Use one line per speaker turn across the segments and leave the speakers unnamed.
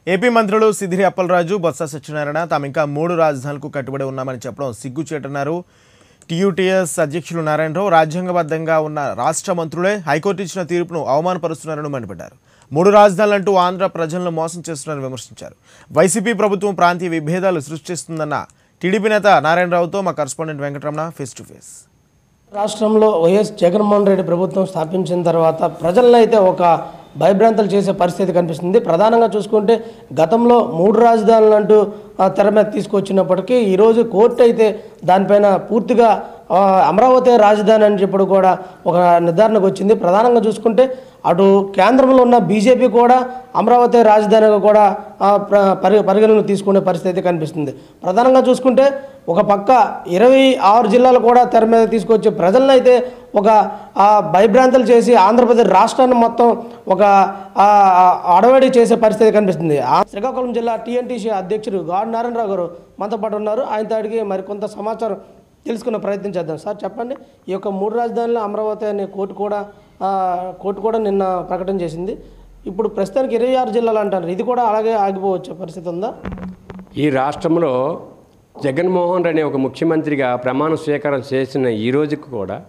AP మంత్రులు సిద్దిరి అప్పలరాజు బొత్స సత్యనారాయణ తాము ఇంకా మూడు రాజధానులకు కట్టుబడి ఉన్నామని చెప్పడం సిగ్గుచేటన్నారు టీయూటీఎస్ అధ్యక్షులు నారాయణరావు రాజ్యాంగబద్ధంగా ఉన్న రాష్ట్ర మంత్రులే హైకోర్టు ఇచ్చిన తీర్పును అవమానపరుస్తున్నారని మండిపడ్డారు మూడు రాజధానులంటూ ఆంధ్ర ప్రజలను మోసం చేస్తున్నారని విమర్శించారు వైసీపీ ప్రభుత్వం ప్రాంతీయ విభేదాలు సృష్టిస్తుందన్న టీడీపీ నేత నారాయణరావుతో మా correspondent Venkataramana face to face
రాష్ట్రంలో వైఎస్ జగన్మోహన్ రెడ్డి ప్రభుత్వం స్థాపించిన తర్వాత ప్రజలను అయితే ఒక భయభ్రాంతులు చేసే పరిస్థితి కనిపిస్తుంది ప్రధానంగా చూసుకుంటే గతంలో మూడు రాజధానులు అంటూ ఆ, తెర మీద తీసుకొచ్చినప్పటికీ ఈరోజు కోర్టు అయితే దానిపైన పూర్తిగా ఆ, అమరావతి రాజధాని అని చెప్పి కూడా ఒక నిర్ధారణకు వచ్చింది ప్రధానంగా చూసుకుంటే అటు కేంద్రంలో ఉన్న బీజేపీ కూడా అమరావతి రాజధానిగా కూడా ఆ, ప్ర- పరి పరిగణన తీసుకునే పరిస్థితి కనిపిస్తుంది ప్రధానంగా చూసుకుంటే ఒక పక్క ఇరవై ఆరు జిల్లాలు కూడా తెర మీద తీసుకొచ్చి ప్రజలను అయితే ఒక ఆ, భయభ్రాంతులు చేసి ఆంధ్రప్రదేశ్ రాష్ట్రాన్ని మొత్తం ఒక ఆ, ఆ, అడవడి చేసే పరిస్థితి కనిపిస్తుంది ఆ శ్రీకాకుళం జిల్లా టీఎన్టీసీ అధ్యక్షుడు గాడ్ నారాయణరావు గారు మనతో పాటు ఉన్నారు ఆయనతో అడిగి మరికొంత సమాచారం తెలుసుకునే ప్రయత్నం చేద్దాం సార్ చెప్పండి ఈ యొక్క మూడు రాజధానుల అమరావతి అనే కోర్టు కూడా ఆ, కోర్టు కూడా నిన్న ప్రకటన చేసింది ఇప్పుడు ప్రస్తుతానికి ఇరవై ఆరు జిల్లాలు అంటారు ఇది కూడా అలాగే ఆగిపోవచ్చే పరిస్థితి ఉందా
ఈ రాష్ట్రంలో జగన్మోహన్ రెడ్డి అనే ఒక ముఖ్యమంత్రిగా ప్రమాణ స్వీకారం చేసిన ఈ రోజుకి కూడా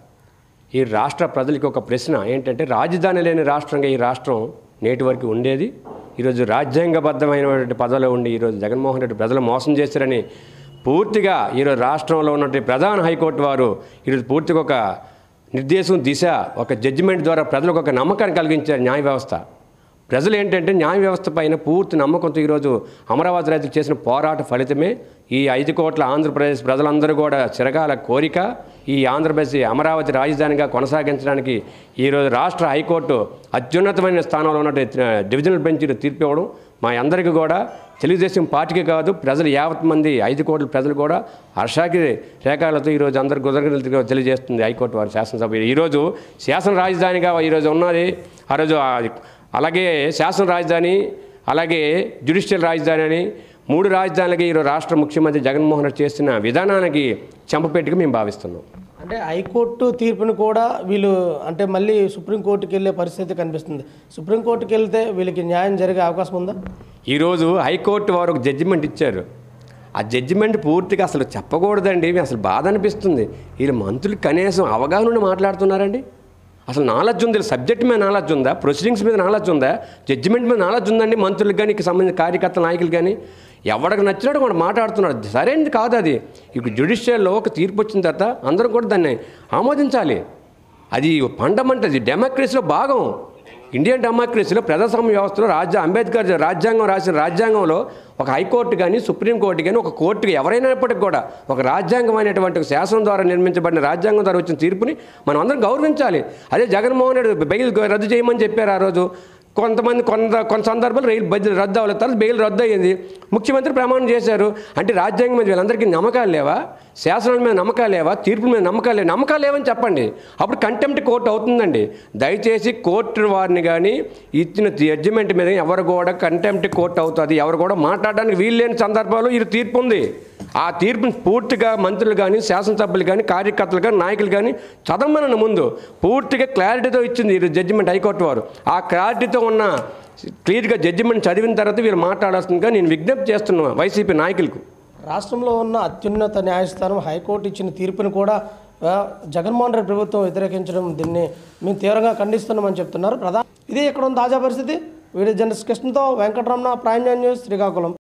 ఈ రాష్ట్ర ప్రజలకి ఒక ప్రశ్న ఏంటంటే రాజధాని లేని రాష్ట్రంగా ఈ రాష్ట్రం నేటి వరకు ఉండేది ఈరోజు రాజ్యాంగబద్ధమైనటువంటి పదవిలో ఉండి ఈరోజు జగన్మోహన్ రెడ్డి ప్రజలు మోసం చేశారని పూర్తిగా ఈరోజు రాష్ట్రంలో ఉన్నటువంటి ప్రధాన హైకోర్టు వారు ఈరోజు పూర్తిగా ఒక నిర్దేశం దిశ ఒక జడ్జిమెంట్ ద్వారా ప్రజలకు ఒక నమ్మకాన్ని కలిగించారు న్యాయ వ్యవస్థ ప్రజలు ఏంటంటే న్యాయ వ్యవస్థ పైన పూర్తి నమ్మకంతో ఈరోజు అమరావతి రైతులు చేసిన పోరాట ఫలితమే ఈ ఐదు కోట్ల ఆంధ్రప్రదేశ్ ప్రజలందరూ కూడా చిరకాల కోరిక ఈ ఆంధ్రప్రదేశ్ అమరావతి రాజధానిగా కొనసాగించడానికి ఈరోజు రాష్ట్ర హైకోర్టు అత్యున్నతమైన స్థానంలో ఉన్న డివిజనల్ బెంచీలు తీర్పు ఇవ్వడం మా అందరికీ కూడా తెలుగుదేశం పార్టీకి కాదు ప్రజలు యావత్ మంది ఐదు కోట్ల ప్రజలు కూడా హర్షాకి రేఖాలతో ఈరోజు అందరు గుజరగలు తెలియజేస్తుంది హైకోర్టు వారి శాసనసభ ఈరోజు శాసన రాజధానిగా ఈరోజు ఉన్నది ఆ రోజు ఆ- అలాగే శాసన రాజధాని అలాగే జ్యుడిషియల్ రాజధాని అని మూడు రాజధానులకి ఈరోజు రాష్ట్ర ముఖ్యమంత్రి జగన్మోహన్ రెడ్డి చేస్తున్న విధానానికి చెంపపెట్టుగా మేము భావిస్తున్నాం
అంటే హైకోర్టు తీర్పుని కూడా వీళ్ళు అంటే మళ్ళీ సుప్రీంకోర్టుకి వెళ్ళే పరిస్థితి కనిపిస్తుంది సుప్రీంకోర్టుకి వెళ్తే వీళ్ళకి న్యాయం జరిగే అవకాశం ఉందా
ఈరోజు హైకోర్టు వారు ఒక జడ్జిమెంట్ ఇచ్చారు ఆ జడ్జిమెంట్ పూర్తిగా అసలు చెప్పకూడదండి అసలు బాధ అనిపిస్తుంది వీళ్ళు మంత్రులు కనీసం అవగాహన ఉండి మాట్లాడుతున్నారండి అసలు నాలెడ్జ్ ఉంది సబ్జెక్ట్ మీద నాలెడ్జ్ ఉందా ప్రొసీడింగ్స్ మీద నాలెడ్జ్ ఉందా జడ్జిమెంట్ మీద నాలెడ్జ్ ఉందండి మంత్రులకు కానీ సంబంధించిన కార్యకర్త నాయకులు కానీ ఎవరికి నచ్చినట్టు కూడా మాట్లాడుతున్నారు సరైనది కాదు అది ఇప్పుడు జ్యుడిషియల్లో ఒక తీర్పు వచ్చిన తర్వాత అందరం కూడా దాన్ని ఆమోదించాలి అది ఫండమెంట్ అది డెమోక్రసీలో భాగం ఇండియన్ డెమోక్రసీలో ప్రజాస్వామ్య వ్యవస్థలో రాజ్య అంబేద్కర్ రాజ్యాంగం రాసిన రాజ్యాంగంలో ఒక హైకోర్టు కానీ సుప్రీంకోర్టు కానీ ఒక కోర్టుకి ఎవరైనప్పటికీ కూడా ఒక రాజ్యాంగమైనటువంటి ఒక శాసనం ద్వారా నిర్మించబడిన రాజ్యాంగం ద్వారా వచ్చిన తీర్పుని మనం అందరం గౌరవించాలి అదే జగన్మోహన్ రెడ్డి బెయిల్ రద్దు చేయమని చెప్పారు ఆ రోజు కొంతమంది కొంత కొంత సందర్భాలు రైలు బడ్జెట్ రద్దు అవ్వలేదు తర్వాత బెయిల్ రద్దు అయ్యింది ముఖ్యమంత్రి ప్రమాణం చేశారు అంటే రాజ్యాంగం మీద వీళ్ళందరికీ నమ్మకాలు లేవా శాసనాల మీద నమ్మకాలు లేవా తీర్పుల మీద నమ్మకాలు లేవు నమ్మకాలు లేవని చెప్పండి అప్పుడు కంటెంప్ట్ కోర్టు అవుతుందండి దయచేసి కోర్టు వారిని కానీ ఇచ్చిన జడ్జిమెంట్ మీద ఎవరు కూడా కంటెంప్ట్ కోర్టు అవుతుంది ఎవరు కూడా మాట్లాడడానికి వీలు లేని సందర్భాలు ఇది తీర్పు ఉంది ఆ తీర్పుని పూర్తిగా మంత్రులు కానీ శాసనసభ్యులు కానీ కార్యకర్తలు కానీ నాయకులు కానీ చదవమన్న ముందు పూర్తిగా క్లారిటీతో ఇచ్చింది ఈ జడ్జిమెంట్ హైకోర్టు వారు ఆ క్లారిటీతో ఉన్న క్లియర్గా జడ్జిమెంట్ చదివిన తర్వాత వీళ్ళు మాట్లాడాల్సిందిగా నేను విజ్ఞప్తి చేస్తున్నాను వైసీపీ నాయకులకు
రాష్ట్రంలో ఉన్న అత్యున్నత న్యాయస్థానం హైకోర్టు ఇచ్చిన తీర్పుని కూడా ఆ, జగన్మోహన్ రెడ్డి ప్రభుత్వం వ్యతిరేకించడం దీన్ని మేము తీవ్రంగా ఖండిస్తున్నామని చెప్తున్నారు ప్రధాన ఇదే ఇక్కడ ఉన్న తాజా పరిస్థితి వీడియో జర్నలిస్ట్ కృష్ణతో వెంకటరమణ ప్రైమ్ న్యూస్ శ్రీకాకుళం